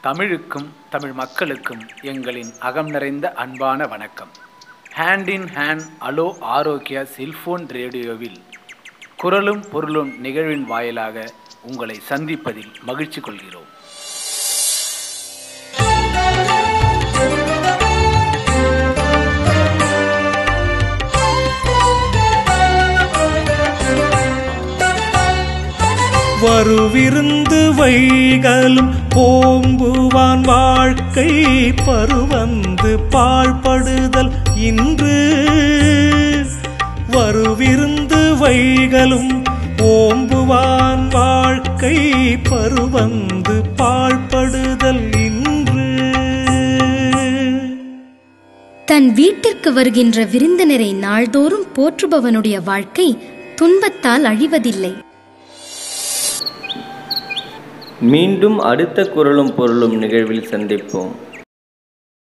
தமிழுக்கும் தமிழ் மக்களுக்கும் எங்களின் அகம் நிறைந்த அன்பான வணக்கம் hand in hand hello Arogya cellphone ரேடியோவில் குரலும் பொருளும் நிகழ்வின் வாயிலாக உங்களை சந்திப்பதில் மகிழ்ச்சி கொள்கிறோம் வருவிருந்து வைகளும் ஓம்புவான் வாழ்க்கை பருவந்து பாழ்படுதல் இன்று வருவிருந்து வைகளும் ஓம்புவான் வாழ்க்கை பருவந்து பாழ்படுதல் இன்று தன் வீட்டிற்கு வருகின்ற விருந்தினரை நாள்தோறும் போற்றுபவனுடைய வாழ்க்கை துன்பத்தால் அழிவதில்லை மீண்டும் அடுத்த குரலும் பொருளும் நிகழ்வில் சந்திப்போம்